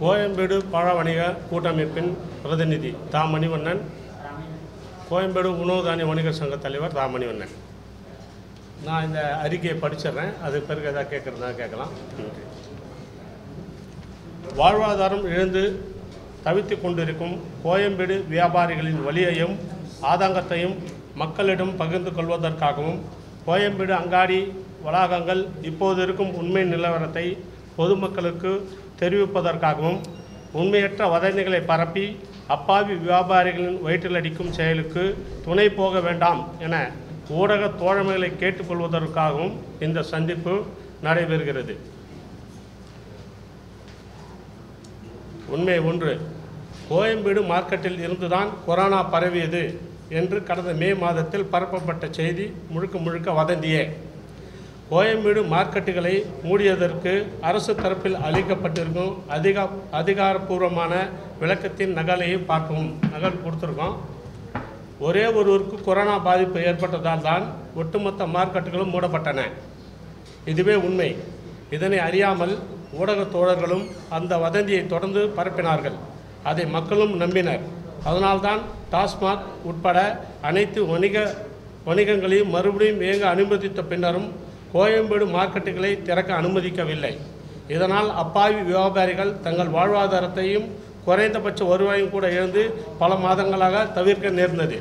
கோயம்பேடு பழ வணிக கூட்டமைப்பின் பிரதிநிதி தா மணிவண்ணன் கோயம்பேடு உணவு தானிய வணிகர் சங்க தலைவர் தா மணிவண்ணன் நான் இந்த அறிக்கையை படிச்சிடுறேன் அது பிறகு எதாவது கேட்குறதா கேட்கலாம் நன்றி வாழ்வாதாரம் இழந்து தவித்துக் கொண்டிருக்கும் கோயம்பேடு வியாபாரிகளின் வலியையும் ஆதங்கத்தையும் மக்களிடம் பகிர்ந்து கொள்வதற்காகவும் கோயம்பேடு அங்காடி வளாகங்கள் இப்போது இருக்கும் உண்மை நிலவரத்தை பொதுமக்களுக்கு தெரிவிப்பதற்காகவும் உண்மையற்ற வதந்திகளை பரப்பி அப்பாவி வியாபாரிகளின் வயிற்றில் அடிக்கும் செயலுக்கு துணை போக வேண்டாம் என ஊடக தோழமைகளை கேட்டுக்கொள்வதற்காகவும் இந்த சந்திப்பு நடைபெறுகிறது உண்மை ஒன்று கோயம்பேடு மார்க்கெட்டில் இருந்துதான் கொரோனா பரவியது என்று கடந்த மே மாதத்தில் பரப்பப்பட்ட செய்தி முழுக்க முழுக்க வதந்தியே கோயம்பேடு மார்க்கெட்டுகளை மூடியதற்கு அரசு தரப்பில் அளிக்கப்பட்டிருக்கும் அதிகா அதிகாரப்பூர்வமான விளக்கத்தின் நகலையும் பார்க்கவும் நகல் கொடுத்துருக்கோம் ஒரே ஒருவருக்கு கொரோனா பாதிப்பு ஏற்பட்டதால் தான் ஒட்டுமொத்த மார்க்கெட்டுகளும் மூடப்பட்டன இதுவே உண்மை இதனை அறியாமல் ஊடகத் தோழர்களும் அந்த வதந்தியை தொடர்ந்து பரப்பினார்கள் அதை மக்களும் நம்பினர் அதனால்தான் டாஸ்மாக் உட்பட அனைத்து வணிக வணிகங்களையும் மறுபடியும் இயங்க அனுமதித்த பின்னரும் கோயம்பேடு மார்க்கெட்டுகளை திறக்க அனுமதிக்கவில்லை இதனால் அப்பாவி வியாபாரிகள் தங்கள் வாழ்வாதாரத்தையும் குறைந்தபட்ச வருவாயும் கூட இழந்து பல மாதங்களாக தவிர்க்க நேர்ந்தது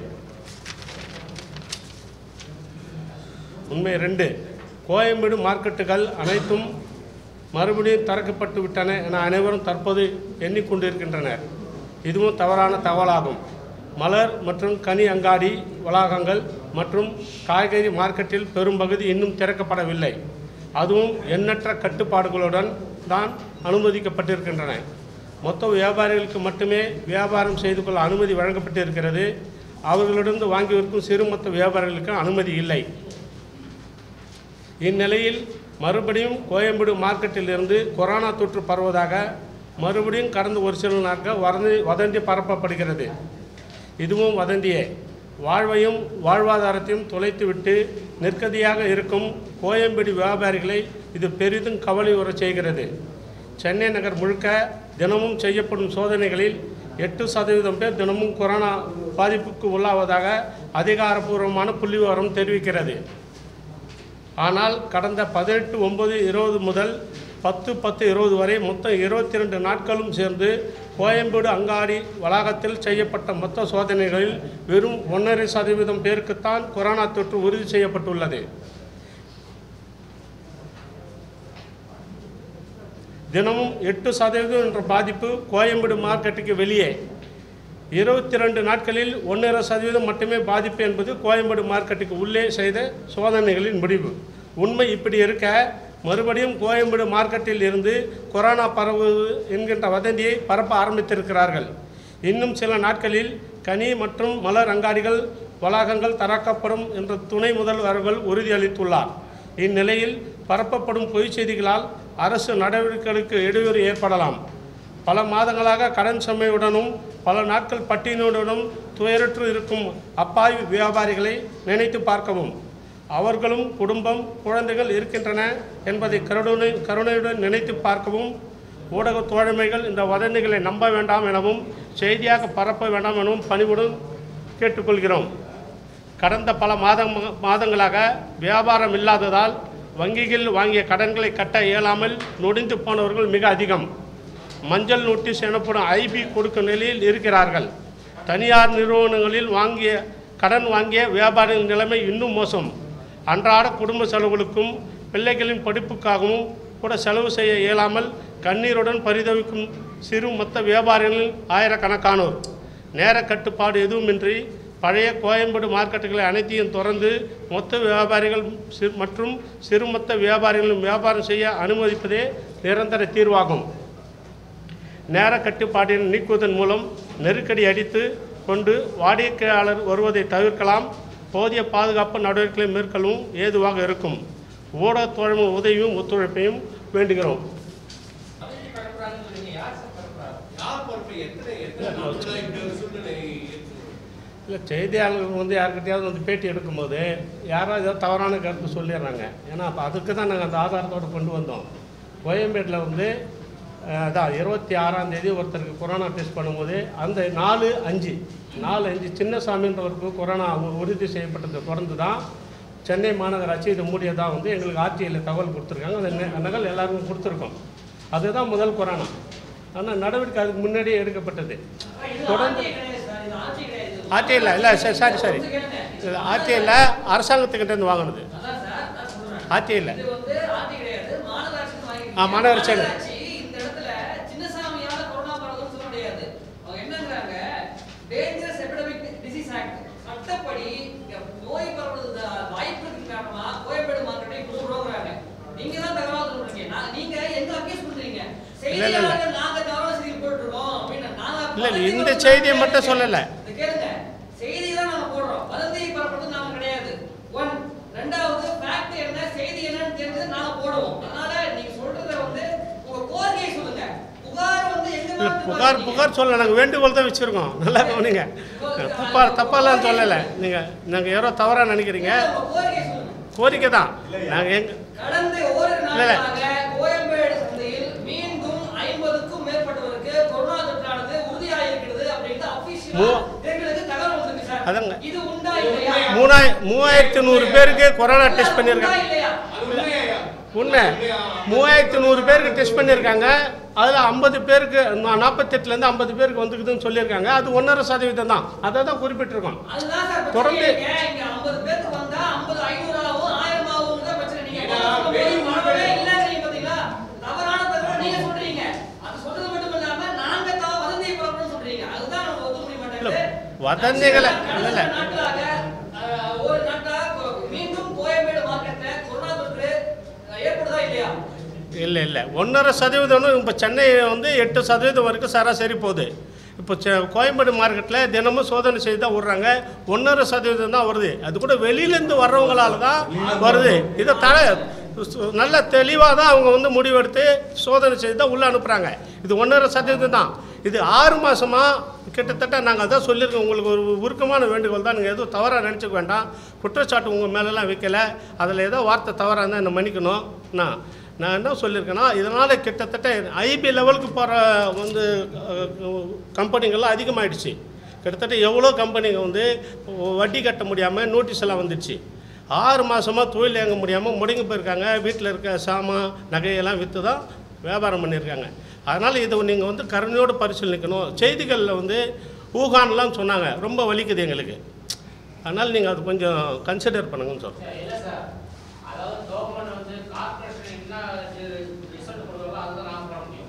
உண்மை ரெண்டு கோயம்பேடு மார்க்கெட்டுகள் அனைத்தும் மறுபடியும் திறக்கப்பட்டு விட்டன என அனைவரும் தற்போது எண்ணிக்கொண்டிருக்கின்றனர் இதுவும் தவறான தகவலாகும் மலர் மற்றும் கனி அங்காடி வளாகங்கள் மற்றும் காய்கறி மார்க்கெட்டில் பெரும்பகுதி இன்னும் திறக்கப்படவில்லை அதுவும் எண்ணற்ற கட்டுப்பாடுகளுடன் தான் அனுமதிக்கப்பட்டிருக்கின்றன மொத்த வியாபாரிகளுக்கு மட்டுமே வியாபாரம் செய்து கொள்ள அனுமதி வழங்கப்பட்டிருக்கிறது அவர்களிடம் வாங்கி விற்கும் சிறு மொத்த வியாபாரிகளுக்கு அனுமதி இல்லை இந்நிலையில் மறுபடியும் கோயம்பேடு மார்க்கெட்டில் இருந்து கொரோனா தொற்று பரவுவதாக மறுபடியும் கடந்த ஒரு சில நாட்கள் வதந்தி வதந்தி பரப்பப்படுகிறது இதுவும் வதந்தியே வாழ்வையும் வாழ்வாதாரத்தையும் தொலைத்துவிட்டு நிற்கதியாக இருக்கும் கோயம்பேடு வியாபாரிகளை இது பெரிதும் கவலை உறச் செய்கிறது சென்னை நகர் முழுக்க தினமும் செய்யப்படும் சோதனைகளில் எட்டு சதவீதம் பேர் தினமும் கொரோனா பாதிப்புக்கு உள்ளாவதாக அதிகாரப்பூர்வமான புள்ளிவிவரம் தெரிவிக்கிறது ஆனால் கடந்த பதினெட்டு ஒன்பது இருபது முதல் பத்து பத்து இருபது வரை மொத்தம் இருபத்தி ரெண்டு நாட்களும் சேர்ந்து கோயம்பேடு அங்காடி வளாகத்தில் செய்யப்பட்ட மொத்த சோதனைகளில் வெறும் ஒன்றரை சதவீதம் பேருக்குத்தான் கொரோனா தொற்று உறுதி செய்யப்பட்டுள்ளது தினமும் எட்டு சதவீதம் என்ற பாதிப்பு கோயம்பேடு மார்க்கெட்டுக்கு வெளியே இருபத்தி ரெண்டு நாட்களில் ஒன்றரை சதவீதம் மட்டுமே பாதிப்பு என்பது கோயம்பேடு மார்க்கெட்டுக்கு உள்ளே செய்த சோதனைகளின் முடிவு உண்மை இப்படி இருக்க மறுபடியும் கோயம்பேடு மார்க்கெட்டில் இருந்து கொரோனா பரவுவது என்கின்ற வதந்தியை பரப்ப ஆரம்பித்திருக்கிறார்கள் இன்னும் சில நாட்களில் கனி மற்றும் மலர் அங்காடிகள் வளாகங்கள் திறக்கப்படும் என்ற துணை முதல்வர்கள் உறுதியளித்துள்ளார் இந்நிலையில் பரப்பப்படும் பொய்ச் செய்திகளால் அரசு நடவடிக்கைகளுக்கு இடையூறு ஏற்படலாம் பல மாதங்களாக கடன் சுமையுடனும் பல நாட்கள் பட்டினியுடனும் துயரற்று இருக்கும் அப்பாவி வியாபாரிகளை நினைத்து பார்க்கவும் அவர்களும் குடும்பம் குழந்தைகள் இருக்கின்றன என்பதை கருணை கருணையுடன் நினைத்து பார்க்கவும் ஊடக தோழமைகள் இந்த வதந்திகளை நம்ப வேண்டாம் எனவும் செய்தியாக பரப்ப வேண்டாம் எனவும் பணிவுடன் கேட்டுக்கொள்கிறோம் கடந்த பல மாதம் மாதங்களாக வியாபாரம் இல்லாததால் வங்கிகள் வாங்கிய கடன்களை கட்ட இயலாமல் நொடிந்து போனவர்கள் மிக அதிகம் மஞ்சள் நோட்டீஸ் எனப்படும் ஐபி கொடுக்கும் நிலையில் இருக்கிறார்கள் தனியார் நிறுவனங்களில் வாங்கிய கடன் வாங்கிய வியாபாரிகளின் நிலைமை இன்னும் மோசம் அன்றாட குடும்ப செலவுகளுக்கும் பிள்ளைகளின் படிப்புக்காகவும் கூட செலவு செய்ய இயலாமல் கண்ணீருடன் பரிதவிக்கும் சிறு மொத்த வியாபாரிகளில் ஆயிரக்கணக்கானோர் நேர கட்டுப்பாடு எதுவுமின்றி பழைய கோயம்பேடு மார்க்கெட்டுகளை அனைத்தையும் திறந்து மொத்த வியாபாரிகள் சி மற்றும் சிறு மொத்த வியாபாரிகளும் வியாபாரம் செய்ய அனுமதிப்பதே நிரந்தர தீர்வாகும் நேர கட்டுப்பாட்டினை நீக்குவதன் மூலம் நெருக்கடி அடித்து கொண்டு வாடிக்கையாளர் வருவதை தவிர்க்கலாம் போதிய பாதுகாப்பு நடவடிக்கைகளை மேற்கொள்ளவும் ஏதுவாக இருக்கும் ஊடக தோழமை உதவியும் ஒத்துழைப்பையும் வேண்டுகிறோம் யார் பொறுப்பு எத்தனை எத்தனை நாட்களா இந்த ஒரு சூழ்நிலை இருக்கு? இல்லை செய்தியாளர்கள் வந்து யாருக்கிட்டையாவது வந்து பேட்டி எடுக்கும்போது யாராவது ஏதாவது தவறான கருத்து சொல்லிடுறாங்க ஏன்னா அப்போ அதுக்கு தான் நாங்கள் அந்த ஆதாரத்தோடு கொண்டு வந்தோம் கோயம்பேட்டில் வந்து அஹ், அதான் இருபத்தி ஆறாம் தேதி ஒருத்தருக்கு கொரோனா டெஸ்ட் பண்ணும்போது அந்த நாலு அஞ்சு நாலு அஞ்சு சின்னசாமின்றவருக்கு கொரோனா உ- உறுதி செய்யப்பட்டதை தொடர்ந்து தான் சென்னை மாநகராட்சி இது மூடியதாக வந்து எங்களுக்கு ஆர்டிஐயில் தகவல் கொடுத்துருக்காங்க அந்த நெ- நகல் எல்லாருக்கும் கொடுத்துருக்கோம் அதுதான் முதல் கொரோனா ஆனால் நடவடிக்கை அதுக்கு முன்னாடியே எடுக்கப்பட்டது தொடர்ந்து ஆர்டிஐயில் இல்லை சரி சாரி சாரி ஆர்டிஐயில் அரசாங்கத்துக்கிட்டேருந்து வாங்கினது ஆர்டிஐயில் இது வந்து ஆட்சி கிடையாது மாநகராட்சி வாங்கி ஆ, மாநகராட்சி. மாநகராட்சி இந்த இடத்துல சின்னசாமியால கொரோனா பரவுதுன்னு சொல்ல முடியாது அவங்க என்னங்கிறாங்க டேஞ்சரஸ் எபிடமிக் டிசீஸ் ஆக்ட் சட்டப்படி இங்க நோய் பரவுறது வாய்ப்பு இருக்கு காரணமா கோயம்பேடு மார்க்கெட்டை மூடுறோங்கிறாங்க நீங்க தான் தகவல் சொல்றீங்க நான் நீங்க எங்க அக்கேஸ் பண்றீங்க இல்ல, இல்ல, இல்ல. செய்தியாளர்கள் நாங்க தகவல் செய்தி போட்டுருக்கோம் அப்படின்னு நாங்க இல்ல, இல்ல, இந்த செய்தியை மட்டும் சொல்லல. இது கேளுங்க செய்தி தான் நாங்க போடுறோம் வதந்தியை பரப்புறது நாங்க கிடையாது ஒன் ரெண்டாவது ஃபேக்ட் என்ன செய்தி என்னன்னு தெரிஞ்சு நாங்க போடுவோம் அதனால நீங்க சொல்றத வந்து உங்க கோரிக்கையை சொல்லுங்க புகார் வந்து எங்க இல்லை மேல புகார் புகார் சொல்ல நாங்கள் வேண்டுகோள் தான் வச்சுருக்கோம் நல்லா கவனிங்க தப்பா தப்பாலாம் சொல்லலை நீங்கள் நாங்கள் யாரோ தவறாக நினைக்கிறீங்க உங்க கோரிக்கையை சொல்லுங்க கோரிக்கை தான் நாங்கள் எங்க கடந்த ஓரிரு இல்ல, இல்ல. நாட்களாக கோயம்பேடு சந்தையில் மீண்டும் ஐம்பதுக்கும் மேற்பட்டவருக்கு கொரோனா தொற்றானது உறுதியாயிருக்கிறது அப்படின்னு அபிஷியலா மூ- எங்களுக்கு தகவல் வந்திருக்கு சார் அதாங்க. இது உண்டா இல்லையா மூணாய் மூவாயிரத்து நூறு பேருக்கு கொரோனா டெஸ்ட் பண்ணியிருக்காங்க உண்டா இல்லையா அது உண்மையா உண்மை மூவாயிரத்து நூறு பேருக்கு டெஸ்ட் பண்ணியிருக்காங்க அதில் ஐம்பது பேருக்கு நாற்பத்தெட்டுலேருந்து ஐம்பது பேருக்கு வந்துக்குதுன்னு சொல்லியிருக்காங்க அது ஒன்றரை சதவீதம் தான் அதை தான் குறிப்பிட்டிருக்கோம் அதுதான் சார் தொடர்ந்து- பிரச்சனை. இங்க இங்க 50 பேருக்கு வந்தா 50 500 ஆகும் 1000 ஆகும் தான் பிரச்சனை. நீங்க ஏன்னா, சொல்லும்போது வெளியூர் வரவே இல்லைங்கிறீங்க பாத்தீங்களா? தவறான தகவலை நீங்க சொல்றீங்க. அது சொல்றது மட்டும் இல்லாம நாங்க தான் வதந்தியை பரப்புறோம்னு சொல்றீங்க. அதுதான் நமக்கு ஒத்துக்க முடிய இல்ல, மாட்டேங்குது. வதந்திகளை கடந்த இல்ல, இல்ல. நாட்களாக, அஹ், ஒரு நாட்களா கொ- மீண்டும் கோயம்பேடு மார்க்கெட்ல கொரோனா தொற்று அஹ், ஏற்படுதா இல்லையா இல்லை இல்லை ஒன்றரை சதவீதம்னு இப்போ சென்னை வந்து எட்டு சதவீதம் வரைக்கும் சராசரி போகுது இப்போ செ கோயம்பேடு மார்க்கெட்டில் தினமும் சோதனை செய்து தான் விட்றாங்க ஒன்றரை சதவீதம் தான் வருது அது கூட வெளியிலேருந்து வர்றவங்களால தான் வருது இதை தட சு- நல்ல தெளிவாக தான் அவங்க வந்து முடிவெடுத்து சோதனை செய்து தான் உள்ளே அனுப்புகிறாங்க இது ஒன்றரை சதவீதம் தான் இது ஆறு மாதமாக கிட்டத்தட்ட நாங்கள் அதான் சொல்லியிருக்கோம் உங்களுக்கு ஒரு உருக்கமான வேண்டுகோள் தான் நீங்கள் எதுவும் தவறாக நினச்சிக்க வேண்டாம் குற்றச்சாட்டு உங்கள் மேலெல்லாம் வைக்கல அதில் ஏதோ வார்த்தை தவறாக இருந்தால் என்ன மன்னிக்கணும் நான் நான் என்ன சொல்லியிருக்கேன்னா இதனால் கிட்டத்தட்ட ஐபி லெவலுக்கு போகிற வந்து அஹ், கம்பெனிகள்லாம் அதிகமாகிடுச்சு கிட்டத்தட்ட எவ்வளோ கம்பெனிங்க வந்து வட்டி கட்ட முடியாமல் நோட்டீஸ் எல்லாம் வந்துடுச்சு ஆறு மாதமாக தொழில் இயங்க முடியாமல் முடங்கி போயிருக்காங்க வீட்டில் இருக்க சாமான் நகையெல்லாம் விற்று தான் வியாபாரம் பண்ணியிருக்காங்க அதனால் இதை நீங்கள் வந்து கருணையோடு பரிசீலிக்கணும் செய்திகளில் வந்து ஊகான்லாம் சொன்னாங்க ரொம்ப வலிக்குது எங்களுக்கு அதனால் நீங்கள் அது கொஞ்சம் கன்சிடர் பண்ணுங்கன்னு சொல்கிறேன் இல்ல சார் அதாவது கவர்மெண்ட் வந்து கார்பரேஷன் என்ன ரிசல்ட் கொடுக்குறதோ அதுதான் நாம பண்ண முடியும்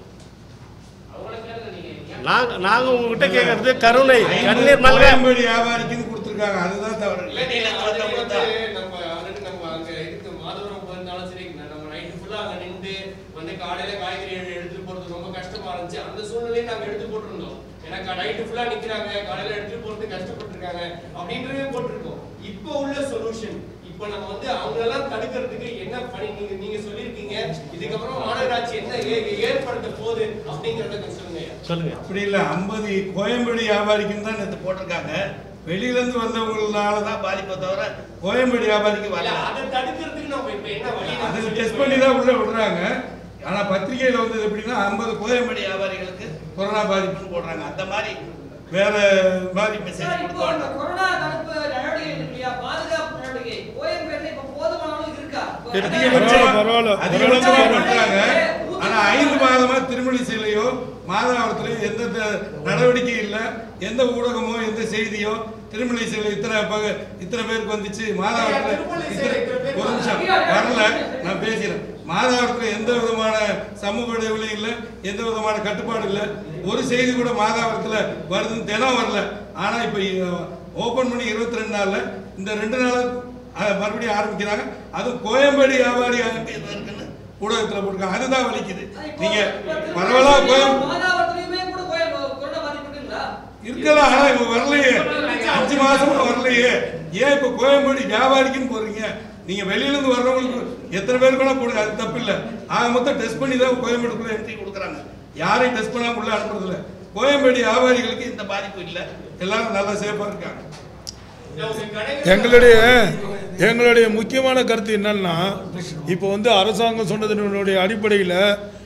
அவங்கள கேளுங்க நீங்க ஏன் நாங்கள் நாங்கள் உங்ககிட்ட கேட்குறது கருணை கண்ணீர் மல்க கோயம்பேடு வியாபாரிக்குன்னு கொடுத்துருக்காங்க அதுதான் தவறு இல்ல, நீங்க அது வந்து நம்ம already நம்ம அங்க இதுக்கு மாதவரம் போயிருந்தாலும் சரி, நம்ம night full ஆ அங்க நின்று, வந்து காலையில காய்கறி எடு- எடுத்துட்டு போறது ரொம்ப கஷ்டமா இருந்துச்சு. அந்த சூழ்நிலையை நாங்க எடுத்து போட்டிருந்தோம். ஏன்னா க- night full ஆ நிக்கிறாங்க, காலையில எடுத்துட்டு போறது கஷ்டப்பட்டிருக்காங்க, அப்படின்றதே போட்டிருக்கோம். இப்போ உள்ள solution, இப்போ நம்ம வந்து அவங்களெல்லாம் தடுக்கிறதுக்கு என்ன பண்ணி நீங்க நீங்க சொல்லியிருக்கீங்க இதுக்கப்புறம் மாநகராட்சி என்ன ஏ- ஏற்படுத்த போகுது அப்படிங்கறத கொஞ்சம் சொல்லுங்க ஐயா. சொல்லுங்கள் அப்படி இல்லை ஐம்பது கோயம்பேடு வியாபாரிக்குன்னு தான் நேற்று போட்டிருக்காங்க வெளியிலேருந்து வந்தவங்களால தான் பாதிப்பை தவிர கோயம்பேடு வியாபாரிக்கு இல்ல, வரல அதை தடுக்கிறதுக்கு நம்ம இப்ப என்ன வழி அதில் டெஸ்ட் பண்ணி தான் உள்ளே விடுறாங்க ஆனால் பத்திரிகையில் வந்தது எப்படின்னா ஐம்பது கோயம்பேடு வியாபாரிகளுக்கு கொரோனா பாதிப்புன்னு போடுறாங்க அந்த மாதிரி வேற மாதிரி மெசேஜ் சார், கொடுக்க இப்போ இந்த வேண்டாம் கொரோனா தடுப்பு நடவடிக்கை இருக்கு இல்லையா? பாதுகாப்பு நடவடிக்கை கோயம்பேடுல இப்ப போதுமான அளவு இருக்கா இப்ப இருக்கு. அதிகபட்சமா பரவாயில்ல, அதிகபட்சமா பரவாயில்ல. பண்றாங்க ஆனா ஐந்து மாதமா திருமணிசையிலையோ மாதாவரத்திலையோ எந்த த- நடவடிக்கை இல்ல எந்த ஊடகமோ எந்த செய்தியோ திருமணிசையில இத்தனை பக- இத்தனை பேருக்கு வந்துச்சு மாதாவரத்துல திருமழிசையில இத்தனை பேருக்கு ஒரு நிமிஷம் வரல நான் பேசுறேன் மாதாவரத்துல எந்த விதமான சமூக இடைவெளியும் இல்ல எந்த விதமான கட்டுப்பாடு இல்ல ஒரு செய்தி கூட மாதாவரத்துல வருதுன்னு தினம் வரல ஆனா இப்ப ஓபன் பண்ணி இருபத்தி ரெண்டு நாள்ல இந்த ரெண்டு நாள் மறுபடியும் ஆரம்பிக்கிறாங்க அதுவும் கோயம்பேடு வியாபாரி அங்கே இருக்குன்னு ஊடகத்துல போட்டிருக்காங்க அதுதான் வலிக்குது இப்போ- நீங்க இப்போ திருமண பரவலா செய்தியில கோயம் மாதாவரத்திலயுமே கூட கோயம் கொரோனா பாதிப்பு இருக்குங்களா? இருக்கலாம் ஆனா இப்ப வரலையே அஞ்சு மாசமா வரலையே ஏன் இப்ப கோயம்பேடு வியாபாரிக்குன்னு போறீங்க நீங்க வெளியில இருந்து வர்றவங்களுக்கு எத்தனை பேர் கூட போடுங்க அது தப்பு இல்ல ஆக மொத்தம் டெஸ்ட் பண்ணி தான் கோயம்பேடுக்குள்ள என்ட்ரி கொடுக்குறாங்க யாரையும் டெஸ்ட் பண்ணாம உள்ள அனுப்புறது இல்ல கோயம்பேடு வியாபாரிகளுக்கு இந்த பாதிப்பு இல்ல எல்லாரும் நல்லா சேஃபா இருக்காங்க இல்ல, உங்க கடைகள் எங்களுடைய எங்களுடைய முக்கியமான கருத்து என்னன்னா இப்போ வந்து அரசாங்கம் சொன்னதனுடைய அடிப்படையில்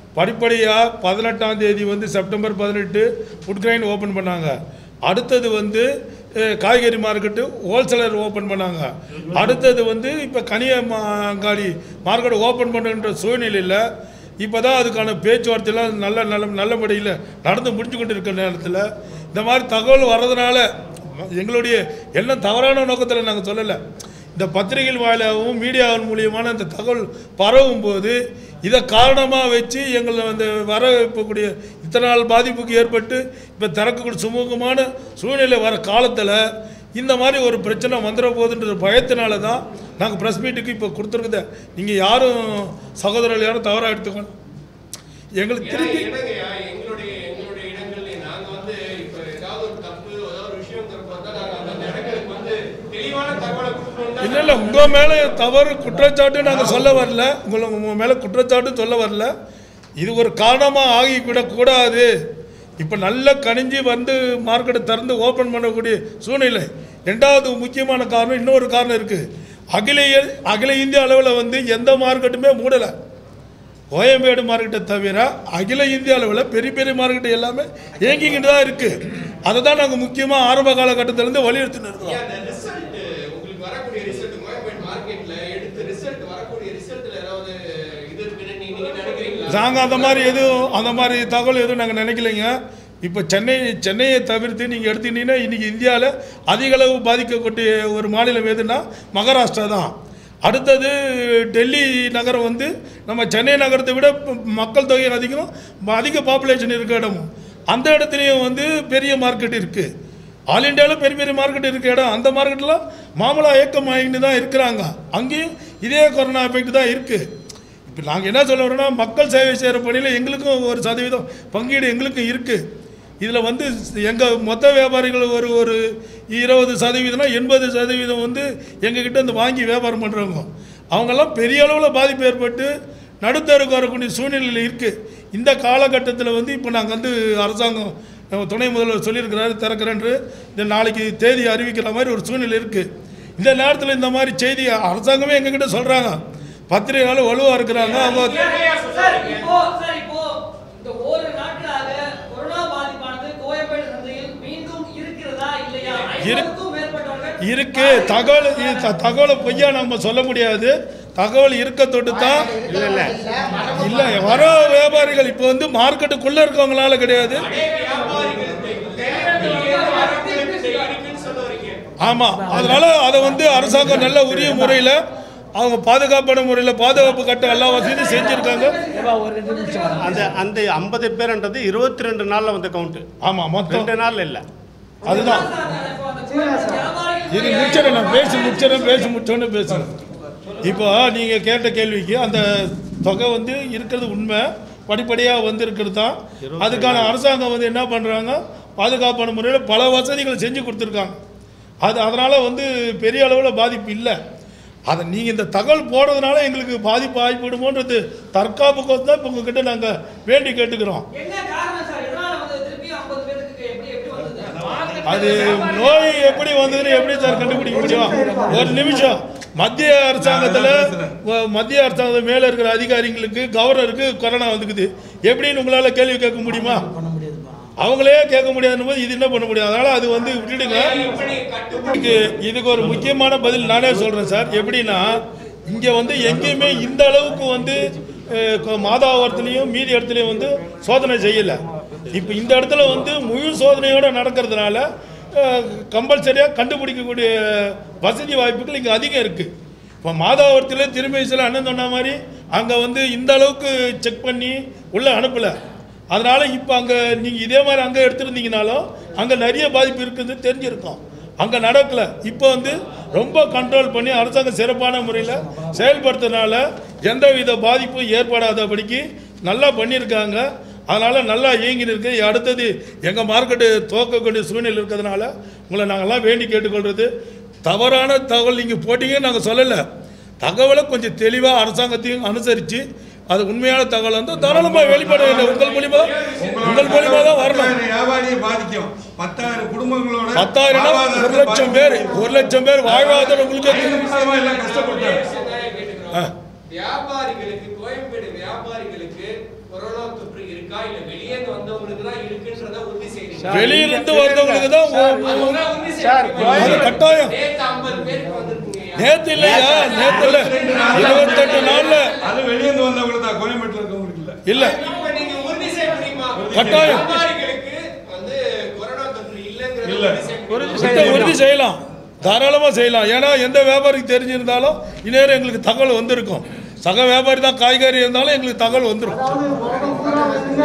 படிப்படியாக பதினெட்டாம் தேதி வந்து செப்டம்பர் பதினெட்டு ஃபுட் கிரைன் ஓப்பன் பண்ணாங்க அடுத்தது வந்து அஹ், காய்கறி மார்க்கெட்டு ஹோல்சேலர் ஓப்பன் பண்ணாங்க அடுத்தது வந்து இப்போ கனியங்காடி மார்க்கெட் ஓப்பன் பண்ணுன்ற சூழ்நிலையில் இப்போ தான் அதுக்கான பேச்சுவார்த்தைலாம் நல்ல நல்ல நல்லபடியில் நடந்து முடிஞ்சு கொண்டு இருக்கிற நேரத்தில் இந்த மாதிரி தகவல் வர்றதுனால எங்களுடைய எல்லாம் தவறான நோக்கத்தில் நாங்கள் சொல்லலை இந்த பத்திரிகைகள் வாயிலாகவும் மீடியாவின் மூலியமான இந்த தகவல் பரவும் போது இதை காரணமாக வச்சு எங்களை அந்த வர இருக்கக்கூடிய இத்தனை நாள் பாதிப்புக்கு ஏற்பட்டு இப்போ திறக்கக்கூடிய சுமூகமான சூழ்நிலை வர காலத்தில் இந்த மாதிரி ஒரு பிரச்சனை வந்துட போகுதுன்ற பயத்தினால தான் நாங்கள் ப்ரெஸ் மீட்டுக்கு இப்போ கொடுத்துருக்குத நீங்கள் யாரும் சகோதரர்கள் யாரும் தவறாக எடுத்துக்கணும் எங்களுக்கு திருப்பி என்னங்கய்யா, எங்களுடைய எங்களுடைய இடங்கள்ல நாங்க வந்து இப்ப ஏதாவது ஒரு தப்பு ஏதாவது ஒரு விஷயங்கிற பார்த்தா நாங்க அந்த இடங்களுக்கு வந்து தெளிவான தகவலை கொடுக்கணும் இல்லை இல்லை உங்கள் மேலே தவறு குற்றச்சாட்டு நாங்கள் சொல்ல வரல உங்களை உங்கள் மேலே குற்றச்சாட்டு சொல்ல வரல இது ஒரு காரணமாக ஆகிவிடக்கூடாது இப்போ நல்ல கனிஞ்சு வந்து மார்க்கெட்டை திறந்து ஓப்பன் பண்ணக்கூடிய சூழ்நிலை ரெண்டாவது முக்கியமான காரணம் இன்னொரு காரணம் இருக்குது அகில இ- அகில இந்திய அளவில் வந்து எந்த மார்க்கெட்டுமே மூடலை கோயம்பேடு மார்க்கெட்டை தவிர அகில இந்திய அளவில் பெரிய பெரிய மார்க்கெட்டு எல்லாமே இயங்கிக்கிட்டு தான் இருக்குது அதை தான் நாங்கள் முக்கியமாக ஆரம்ப காலகட்டத்திலேருந்து வலியுறுத்தின்னு இருக்கிறோம் அந்த ரிசல்ட் உங்களுக்கு வரக்கூடிய ரிசல்ட் கோயம்பேடு மார்க்கெட்ல எடுத்து ரிசல்ட் வரக்கூடிய ரிசல்ட்ல ஏதாவது இது இருக்குன்னு நீங்க நீங்க நினைக்கிறீங்களா நாங்கள் அந்த மாதிரி எதுவும் அந்த மாதிரி தகவல் எதுவும் நாங்கள் நினைக்கலைங்க இப்போ சென்னை சென்னையை தவிர்த்து நீங்கள் எடுத்துக்கிட்டீங்கன்னா இன்றைக்கி இந்தியாவில் அதிக அளவு பாதிக்கக்கூடிய ஒரு மாநிலம் எதுனா மகாராஷ்டிரா தான் அடுத்தது டெல்லி நகரம் வந்து நம்ம சென்னை நகரத்தை விட ப- மக்கள் தொகை அதிகம் அதிக பாப்புலேஷன் இருக்க இடமும் அந்த இடத்துலையும் வந்து பெரிய மார்க்கெட் இருக்குது ஆல் இந்தியாவில் பெரிய பெரிய மார்க்கெட் இருக்க இடம் அந்த மார்க்கெட்டில் மாமலா இயக்கம் வாங்கிட்டு தான் இருக்கிறாங்க அங்கேயும் இதே கொரோனா எஃபெக்ட் தான் இருக்குது இப்போ நாங்கள் என்ன சொல்ல வரோம்னா மக்கள் சேவை செய்கிற பணியில் எங்களுக்கும் ஒரு சதவீதம் பங்கீடு எங்களுக்கும் இருக்குது இதில் வந்து எங்கள் மொத்த வியாபாரிகள் ஒரு ஒரு இருபது சதவீதம்னா எண்பது சதவீதம் வந்து எங்ககிட்ட வந்து வாங்கி வியாபாரம் பண்ணுறவங்க அவங்கெல்லாம் பெரிய அளவில் பாதிப்பு ஏற்பட்டு நடுத்தருக்கு வரக்கூடிய சூழ்நிலையில் இருக்குது இந்த காலகட்டத்தில் வந்து இப்போ நாங்கள் வந்து அரசாங்கம் நம்ம துணை முதல்வர் சொல்லியிருக்கிறாரு திறக்கிறேன்று இந்த நாளைக்கு தேதி அறிவிக்கிற மாதிரி ஒரு சூழ்நிலை இருக்குது இந்த நேரத்தில் இந்த மாதிரி செய்தி அரசாங்கமே எங்ககிட்ட சொல்கிறாங்க பத்திரிகையாளர் வலுவாக இருக்கிறாங்க அவங்க சார் இப்போ சார் இப்போ இந்த ஒரு நாட்களாக கொரோனா பாதிப்பானது கோயம்பேடு சந்தையில் மீண்டும் இருக்கிறதா இல்லையா ஐம்பதுக்கும் மேற்பட்டவர்கள் இருக்கு தகவல் இது த- தகவலை பொய்யா நம்ம சொல்ல முடியாது தகவல் இருக்க தொட்டு தான் இல்லை இல்லை இல்லை வர வியாபாரிகள் இப்போ வந்து மார்க்கெட்டுக்குள்ளே இருக்கவங்களால கிடையாது இருக்குன்னு சொல்ல வரீங்க ஆமாம் அதனால அதை வந்து அரசாங்கம் நல்ல உரிய முறையில் அவங்க பாதுகாப்பான முறையில் பாதுகாப்பு கட்ட எல்லா வசதியும் செஞ்சுருக்காங்க அந்த அந்த ஐம்பது பேருன்றது இருபத்தி ரெண்டு நாளில் வந்த கவுண்ட்டு ஆமாம் மொத்தம் ரெண்டு நாள் இல்லை அதுதான் இப்போ அந்த கோயம்பேடு வியாபாரிகள் இது முடிச்சிடறேன் நான் பேசி முடிச்சிடறேன் பேசி முடிச்சோன்னு பேசுகிறேன் இப்போ நீங்கள் கேட்ட கேள்விக்கு அந்த தொகை வந்து இருக்கிறது உண்மை படிப்படியாக வந்து இருக்கிறது தான் அதுக்கான அரசாங்கம் வந்து என்ன பண்ணுறாங்க பாதுகாப்பான முறையில் பல வசதிகளை செஞ்சு கொடுத்துருக்காங்க அது அதனால் வந்து பெரிய அளவில் பாதிப்பு இல்லை அதை நீங்கள் இந்த தகவல் போடுறதுனால எங்களுக்கு பாதிப்பு ஆகிவிடுமோன்றது தற்காப்புக்கோசம் தான் இப்போ உங்ககிட்ட நாங்கள் வேண்டி கேட்டுக்கிறோம் என்ன காரணம் சார் எதனால வந்து திருப்பி 50 பேருக்கு எப்படி எப்படி வந்தது அது நோய் எப்படி வந்ததுன்னு எப்படி சார் கண்டுபிடிக்க முடியும் ஒரு நிமிஷம் மத்திய அரசாங்கத்தில் மத்திய அரசாங்கத்தில் மேலே இருக்கிற அதிகாரிங்களுக்கு கவர்னருக்கு கொரோனா வந்துக்குது எப்படின்னு உங்களால் கேள்வி கேட்க முடியுமா அவங்களே கேட்க முடியாதுன்னு போது இது என்ன பண்ண முடியும் அதனால் அது வந்து விட்டுடுங்க இதுக்கு இதுக்கு ஒரு முக்கியமான பதில் நானே சொல்கிறேன் சார் எப்படின்னா இங்கே வந்து எங்கேயுமே இந்த அளவுக்கு வந்து அஹ், கொ- மாதாவரத்துலேயும் மீதி இடத்துலையும் வந்து சோதனை செய்யலை இப்போ இந்த இடத்துல வந்து முழு சோதனையோடு நடக்கிறதுனால கம்பல்சரியாக கண்டுபிடிக்கக்கூடிய வசதி வாய்ப்புகள் இங்கே அதிகம் இருக்குது இப்போ மாதாவரத்தில் திருமேசில் அண்ணன் சொன்ன மாதிரி அங்கே வந்து இந்த அளவுக்கு செக் பண்ணி உள்ளே அனுப்பலை அதனால் இப்போ அங்கே நீங்கள் இதே மாதிரி அங்கே எடுத்திருந்தீங்கனாலும் அங்கே நிறைய பாதிப்பு இருக்குது தெரிஞ்சிருக்கும் அங்கே நடக்கலை இப்போ வந்து ரொம்ப கண்ட்ரோல் பண்ணி அரசாங்கம் சிறப்பான முறையில் செயல்படுத்துறதுனால எந்தவித பாதிப்பும் ஏற்படாதபடிக்கு நல்லா பண்ணியிருக்காங்க அதனால் நல்லா இயங்கின்னு இருக்கு அடுத்தது எங்கள் மார்க்கெட்டு துவக்கக்கூடிய சூழ்நிலை இருக்கிறதுனால உங்களை நாங்கள்லாம் வேண்டி கேட்டுக்கொள்கிறது தவறான தகவல் நீங்கள் போட்டீங்கன்னு நாங்கள் சொல்லலை தகவலை கொஞ்சம் தெளிவாக அரசாங்கத்தையும் அனுசரித்து அது உண்மையான தகவல் வந்து தாராளமாக வெளிப்பட வேண்டும் உங்கள் மூலியமா தான் உங்கள் மூலியமா தான் வரணும் பத்தாயிரம் வியாபாரியை பாதிக்கும் பத்தாயிரம் குடும்பங்களோட பத்தாயிரம்னா ஒரு லட்சம் பேர் ஒரு லட்சம் பேர் வாழ்வாதாரம் உங்களுக்கு ஐந்து மாசமா எல்லாம் கஷ்டப்பட்டாங்க கேட்டுக்கிறோம். வியாபாரிகளுக்கு கோயம்பேடு வியாபாரிகளுக்கு கொரோனா வெளியிலிருந்து வந்தவங்களுக்கு தான் ஓ- ஓ- சார், அது கட்டாயம் நேத்து 50 பேருக்கு வந்திருக்குங்கய்யா. நேத்து இல்லையா நேத்து இல்ல இருபத்தெட்டு நாள்ல அது வெளியேந்து வந்தவங்களுக்கு தான் கோயம்பேட்டில் இருக்கவங்களுக்கு இல்லை இல்ல இப்ப நீங்க உறுதி செய்ய முடியுமா? கட்டாயம். வியாபாரிகளுக்கு வந்து கொரோனா தொற்று இல்லைங்கிறத இல்ல. உறுதி செய்ய முடியுமா? உறுதி இந்த உறுதி செய்யலாம் தாராளமாக செய்யலாம் ஏன்னா எந்த வியாபாரிக்கு தெரிஞ்சிருந்தாலும் இந்நேரம் எங்களுக்கு தகவல் வந்திருக்கும் சக வியாபாரி தான் காய்கறி இருந்தாலும் எங்களுக்கு தகவல் வந்துடும் அதாவது உலகம் பூரா வந்துங்க,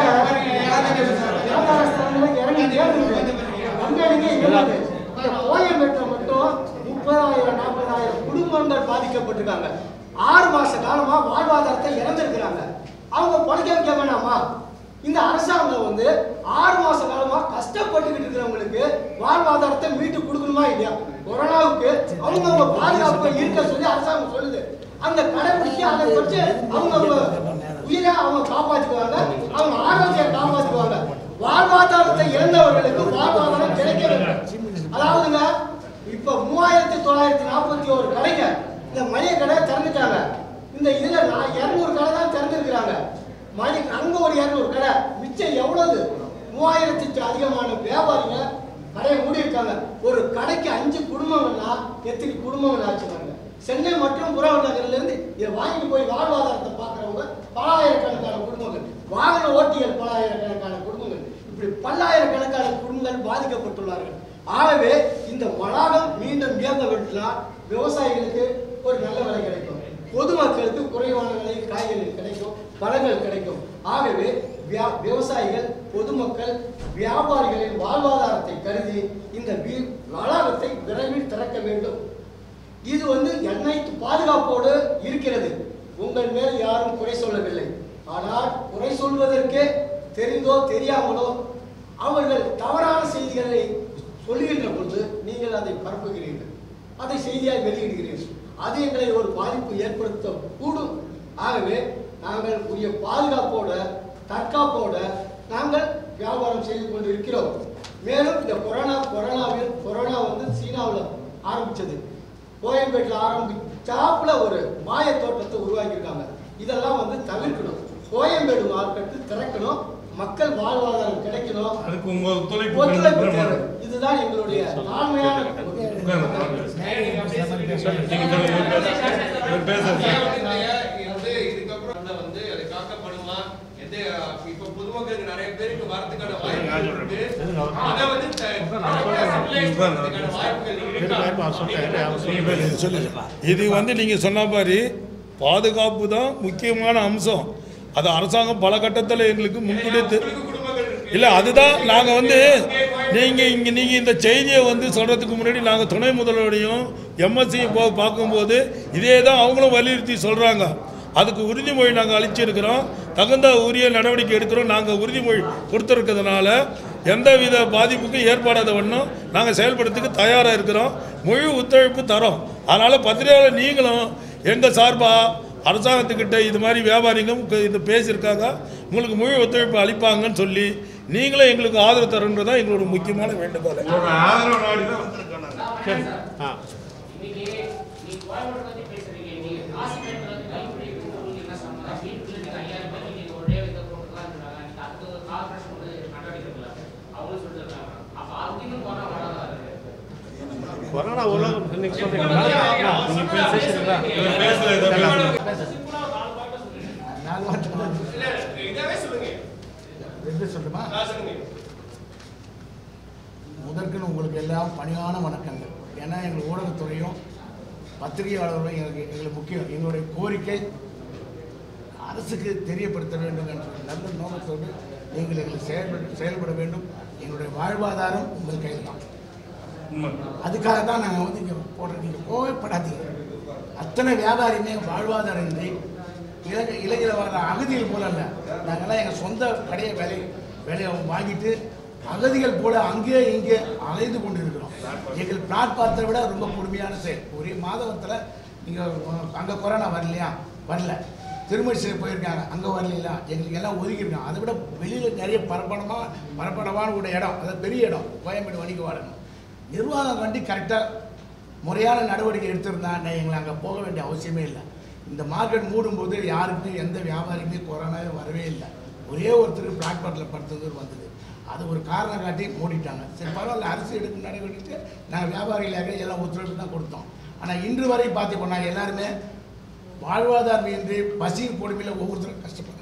வியாபார ஸ்தலங்களுக்கு இறங்கி நேர்ந்துருக்கு. வந்தவங்க இயலாது. இந்த கோயம்பேட்டில் மட்டும் முப்பதாயிரம் நாற்பதாயிரம் குடும்பங்கள் பாதிக்கப்பட்டிருக்காங்க ஆறு மாச காலமா வாழ்வாதாரத்தை இழந்திருக்கிறாங்க அவங்க பழைக்க வைக்க வேணாமா இந்த அரசாங்கம் வந்து ஆறு மாச காலமா கஷ்டப்பட்டுக்கிட்டு இருக்கிறவங்களுக்கு வாழ்வாதாரத்தை மீட்டு கொடுக்கணுமா இல்லையா கொரோனாவுக்கு அவங்க அவங்க பாதுகாப்பு இருக்க சொல்லி அரசாங்கம் சொல்லுது அந்த கடைபிடிச்சு அதை வச்சு அவங்க அவங்க உயிரை அவங்க காப்பாற்றுவாங்க அவங்க ஆரோக்கியம் காப்பாற்றுவாங்க வாழ்வாதாரத்தை இழந்தவர்களுக்கு வாழ்வாதாரம் கிடைக்க வேண்டும் அதாவதுங்க இப்ப மூவாயிரத்தி தொள்ளாயிரத்தி நாற்பத்தி ஒரு கடைங்க இந்த மளிகை கடை திறந்துட்டாங்க இந்த இதுல நான் இருநூறு கடை தான் திறந்துருக்கிறாங்க மணி அங்க ஒரு இருநூறு கடை மிச்சம் எவ்வளவு மூவாயிரத்துக்கு அதிகமான வியாபாரிங்க கடையை மூடி இருக்காங்க ஒரு கடைக்கு அஞ்சு குடும்பங்கள்னா எத்தனை குடும்பங்கள் ஆச்சுனாங்க சென்னை மற்றும் புறநகர்ல இருந்து இதை வாங்கிட்டு போய் வாழ்வாதாரத்தை பார்க்கறவங்க பலாயிரக்கணக்கான குடும்பங்கள் வாகன ஓட்டிகள் பலாயிரக்கணக்கான குடும்பங்கள் இப்படி பல்லாயிரக்கணக்கான குடும்பங்கள் பாதிக்கப்பட்டுள்ளார்கள் ஆகவே இந்த வளாகம் மீண்டும் இயங்க வேண்டும்னா விவசாயிகளுக்கு ஒரு நல்ல விலை கிடைக்கும் பொதுமக்களுக்கு குறைவான விலையில் காய்கறிகள் கிடைக்கும் பழங்கள் கிடைக்கும் ஆகவே வியா- விவசாயிகள் பொதுமக்கள் வியாபாரிகளின் வாழ்வாதாரத்தை கருதி இந்த வீ- வளாகத்தை விரைவில் திறக்க வேண்டும் இது வந்து அனைத்து பாதுகாப்போடு இருக்கிறது உங்கள் மேல் யாரும் குறை சொல்லவில்லை ஆனால் குறை சொல்வதற்கே தெரிந்தோ தெரியாமலோ அவர்கள் தவறான செய்திகளை சொல்லுகின்ற பொழுது நீங்கள் அதை பரப்புகிறீர்கள் அதை செய்தியாய் வெளியிடுகிறீர்கள் அது எங்களை ஒரு பாதிப்பு ஏற்படுத்த கூடும் ஆகவே நாங்கள் உரிய பாதுகாப்போட தற்காப்போட நாங்கள் வியாபாரம் செய்து கொண்டு இருக்கிறோம் மேலும் இந்த கொரோனா கொரோனாவில் கொரோனா வந்து சீனாவில் ஆரம்பிச்சது கோயம்பேட்டில் ஆரம்பிச்சாப்புல ஒரு மாய தோட்டத்தை உருவாக்கியிருக்காங்க இதெல்லாம் வந்து தவிர்க்கணும் கோயம்பேடு மார்க்கெட்டு திறக்கணும் மக்கள் வாழ்வாதாரம் கிடைக்கணும் அதுக்கு உங்க ஒத்துழைப்பு ஒத்துழைப்பு வேண்டும். தேவை இதுதான் எங்களுடைய தாழ்மையான உட்காருங்க, உட்காருங்க. நீங்க அப்படியே சொல்லிட்டு நீங்க சொல்லுங்க, இவர் பேச- இவர் பேசுறது. ஏன் வந்துங்கய்யா, இது வந்து இதுக்கப்புறம் உள்ள வந்து அது காக்கப்படுமா எந்த இப்ப பொதுமக்களுக்கு நிறைய பேருக்கு வரதுக்கான வாய்ப்பு இருக்கு அதை வந்து த- stabilize பண்றதுக்கான வாய்ப்புகள் இருக்கா சொல்லுங்க இது வந்து நீங்க சொன்ன மாதிரி பாதுகாப்பு தான் முக்கியமான அம்சம் அது அரசாங்கம் பல கட்டத்தில் எங்களுக்கு முன்கூட்டியே தெ- உங்களுக்கு குடும்பங்கள் இருக்கு இல்லை அதுதான் நாங்கள் வந்து நீங்கள் இங்கே நீங்கள் இந்த செய்தியை வந்து சொல்கிறதுக்கு முன்னாடி நாங்கள் துணை முதல்வரையும் எம்எஸ்சியும் போ பார்க்கும்போது இதே தான் அவங்களும் வலியுறுத்தி சொல்கிறாங்க அதுக்கு உறுதிமொழி நாங்கள் அளிச்சிருக்கிறோம் தகுந்த உரிய நடவடிக்கை எடுக்கிறோம் நாங்கள் உறுதிமொழி கொடுத்துருக்கிறதுனால எந்தவித பாதிப்புக்கும் ஏற்படாத வண்ணம் நாங்கள் செயல்படுறதுக்கு தயாராக இருக்கிறோம் முழு ஒத்துழைப்பு தரோம் அதனால் பத்திரிகையாளர் நீங்களும் எங்கள் சார்பாக அரசாங்கத்துக்கிட்ட இது மாதிரி வியாபாரிங்க இது பேசியிருக்காங்க உங்களுக்கு முழு ஒத்துழைப்பு அளிப்பாங்கன்னு சொல்லி நீங்களும் எங்களுக்கு ஆதரவு தரன்றதான் எங்களோட முக்கியமான வேண்டுகோள் உங்களோட ஆதரவு நாடி தான் வந்திருக்கோம் நாங்க. ஆ இன்னைக்கு நீ கோயம்பேடு பத்தி பேசுறீங்க நீங்க காசிமேட்ல வந்து கைப்பிடி உங்களுக்கு என்ன சம்பந்தம் வீட்டுல நீங்க ஐயாயிரம் பேர் நீங்க ஒரே இதை போட்டுலாம் இருந்தாங்க நீங்க அதுக்கு ஒரு கார்பரேஷன் வந்து நடவடிக்கை எடுக்கல அவங்களும் சொல்லிட்டு இருக்காங்க அப்ப அதுக்கு இன்னும் போனா வராதா இருக்கு கொரோனா உலகம் இன்னைக்கு சொல்றீங்களா ஆ, நீங்க பேசுறீங்களா இவர் பேசுறது ஏதோ பேசுறது. சிம்பிளா ஒரு நாலு பாட்டு சொல்லுங்க நான் மட்டும் இல்ல இதாவே சொல்லுங்க எப்படி சொல்லட்டுமா நான் சொல்லுங்க முதற்கன் உங்களுக்கு எல்லாம் பணிவான வணக்கங்கள் ஏன்னா எங்கள் ஊடகத்துறையும் பத்திரிகையாளர்களும் எங்களுக்கு எங்களுக்கு முக்கியம் எங்களுடைய கோரிக்கை அரசுக்கு தெரியப்படுத்த வேண்டும் என்ற நல்ல நோக்கத்தோடு நீங்கள் எங்களுக்கு செயல்பட செயல்பட வேண்டும் எங்களுடைய வாழ்வாதாரம் உங்கள் கையில் தான் உண்மை. அதுக்காக தான் நாங்கள் வந்து இங்கே போடுறோம் நீங்கள் கோவப்படாதீங்க அத்தனை வியாபாரியுமே வாழ்வாதாரம் இன்றி இலங்கை இலங்கையில் வர அகதிகள் போல இல்லை நாங்கள்லாம் எங்கள் சொந்த கடையை விலை விலையை வாங்கிட்டு அகதிகள் போல அங்கேயே இங்கே அலைந்து கொண்டு இருக்கிறோம் எங்கள் பிளாட்பாரத்தை விட ரொம்ப கொடுமையான செயல் ஒரே மாதவத்தில் நீங்கள் அங்கே கொரோனா வரலையா வரல திருமணிசை போயிருக்காங்க அங்கே வரலையா எங்களுக்கு எல்லாம் ஒதுக்கியிருக்காங்க அதை விட வெளியில் நிறைய பரப்படமாக பரப்படமான ஒரு இடம் அது பெரிய இடம் கோயம்பேடு வணிக வாடணும் நிர்வாகம் கண்டி கரெக்டாக முறையான நடவடிக்கை எடுத்திருந்தா நான் எங்களை அங்கே போக வேண்டிய அவசியமே இல்லை இந்த மார்க்கெட் மூடும்போது யாருக்குமே எந்த வியாபாரிக்குமே கொரோனாவே வரவே இல்லை ஒரே ஒருத்தருக்கு பிளாட்பார்ட்டில் படுத்தது வந்தது அது ஒரு காரணம் காட்டி மூடிட்டாங்க சரி பரவாயில்ல அரசு எடுக்கும் நடவடிக்கை நாங்கள் வியாபாரிகளாக எல்லாம் ஒத்துழைப்பு தான் கொடுத்தோம் ஆனால் இன்று வரை பார்த்து போனால் எல்லாருமே வாழ்வாதாரம் இன்றி பசியின் கொடுமையில் ஒவ்வொருத்தரும் கஷ்டப்படுறாங்க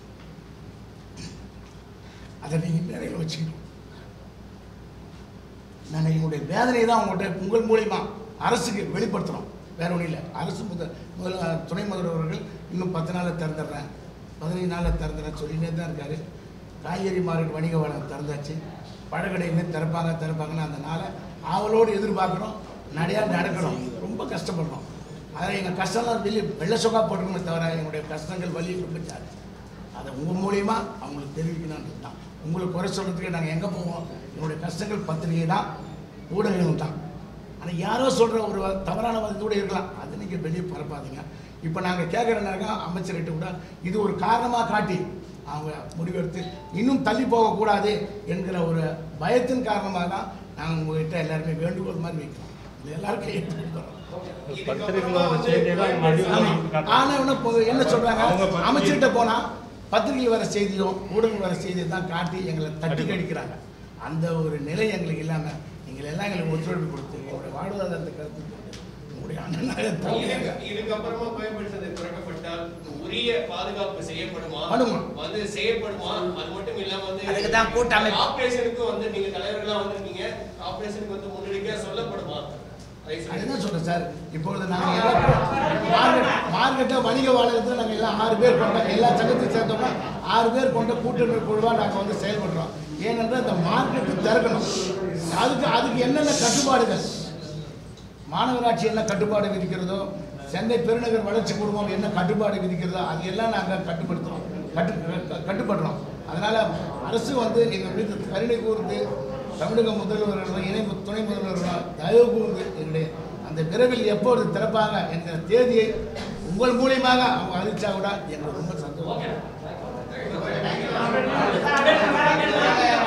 அதை நீங்கள் நிறைய வச்சுக்கணும் நாங்கள் எங்களுடைய வேதனையை தான் உங்கள்கிட்ட உங்கள் மூலியமா அரசுக்கு வெளிப்படுத்துகிறோம் வேற ஒன்றும் இல்லை அரசு முதல் முதல் துணை முதல்வர் அவர்கள் இன்னும் பத்து நாளில் திறந்துடுறேன் பதினைஞ்சு நாளில் திறந்துடுறேன் சொல்லினே தான் இருக்காரு காய்கறி மார்க்கெட் வணிக வளம் திறந்தாச்சு பழக்கடை இன்னும் திறப்பாங்க திறப்பாங்கன்னு அந்த நாளை ஆவலோடு எதிர்பார்க்குறோம் நடையா நடக்கணும் ரொம்ப கஷ்டப்படுறோம் அதில் எங்கள் கஷ்டம்லாம் வெளியே வெள்ள சொக்கா போட்டுக்கணுமே தவிர எங்களுடைய கஷ்டங்கள் வழி ரொம்ப அதை உங்கள் மூலியமா அவங்களுக்கு தெரிவிக்கணுன்றது தான் உங்களுக்கு குறை சொல்கிறதுக்கு நாங்கள் எங்கே போவோம் என்னுடைய கஷ்டங்கள் பத்திரிகை தான் ஊடகங்கள் தான் ஆனால் யாரோ சொல்கிற ஒரு வ- தவறான வந்து கூட இருக்கலாம் அது நீங்கள் வெளியே பரப்பாதீங்க இப்போ நாங்கள் கேட்குறனாக்கா அமைச்சர்கிட்ட கூட இது ஒரு காரணமாக காட்டி அவங்க முடிவெடுத்து இன்னும் தள்ளி போகக்கூடாது என்கிற ஒரு பயத்தின் காரணமாக தான் நாங்கள் உங்ககிட்ட எல்லாருமே வேண்டுகோள் மாதிரி வைக்கிறோம் இது எல்லாரும் கையெழுத்து கொடுக்குறோம் பத்திரிகைகளோட செய்தியெல்லாம் மதியம் ஆனா என்ன இப்போ என்ன சொல்றாங்க அவங்க பத்திரிகை- அமைச்சர்கிட்ட போனா பத்திரிகை வர செய்தியும் ஊடகம் வர செய்தியை தான் காட்டி எங்களை தட்டி கடிக்கிறாங்க அந்த ஒரு நிலை எங்களுக்கு இல்லாம நீங்கள் எல்லாம் எங்களுக்கு ஒத்துழைப்பு கொடுத்து எங்களுடைய வாழ்வாதாரத்தை கருத்து கொண்டு உங்களுடைய அண்ணனாக தம்பி இதுக்கு- இதுக்கப்புறமா கோயம்பேடு சந்தை திறக்கப்பட்டால் உரிய பாதுகாப்பு செய்யப்படுமா பண்ணுமா. வந்து செய்யப்படுமா அது மட்டும் இல்லாம வந்து அதுக்கு தான் கூட்டமைப்பு. ஆபரேஷனுக்கு வந்து நீங்க தலைவர்களா வந்திருக்கீங்க ஆபரேஷனுக்கு வந்து முன்னெடுக்க சொல்லப்படுமா தயவு செய்து. அதுதான் சொல்றேன் சார் இப்பொழுது நாங்கள் எல்லாம் மார்க்கெட் மார்க்கெட்டை வணிக வளாகத்தில் நாங்கள் எல்லாம் ஆறு பேர் கொண்ட எல்லா சங்கத்தையும் சேர்ந்தோம்னா ஆறு பேர் கொண்ட கூட்டணி குழுவாக நாங்கள் வந்து செயல்படுறோம் ஏனென்றால் இந்த மார்க்கெட்டு திறக்கணும் அதுக்கு அதுக்கு என்னென்ன கட்டுப்பாடுகள் மாநகராட்சி என்ன கட்டுப்பாடு விதிக்கிறதோ சென்னை பெருநகர் வளர்ச்சி குழுமம் என்ன கட்டுப்பாடு விதிக்கிறதோ அது எல்லாம் நாங்கள் கட்டுப்படுத்துகிறோம் கட்டு க- கட்டுப்படுறோம் அதனால் அரசு வந்து எங்கள் மீது கருணை கூர்ந்து தமிழக முதல்வர்களும் இணை மு- துணை முதல்வர்களும் தயவு கூர்ந்து எங்களுடைய அந்த விரைவில் எப்பொழுது திறப்பாங்க என்கிற தேதியை உங்கள் மூலியமாக அவங்க அறிவிச்சா கூட எங்களுக்கு ரொம்ப சந்தோஷம்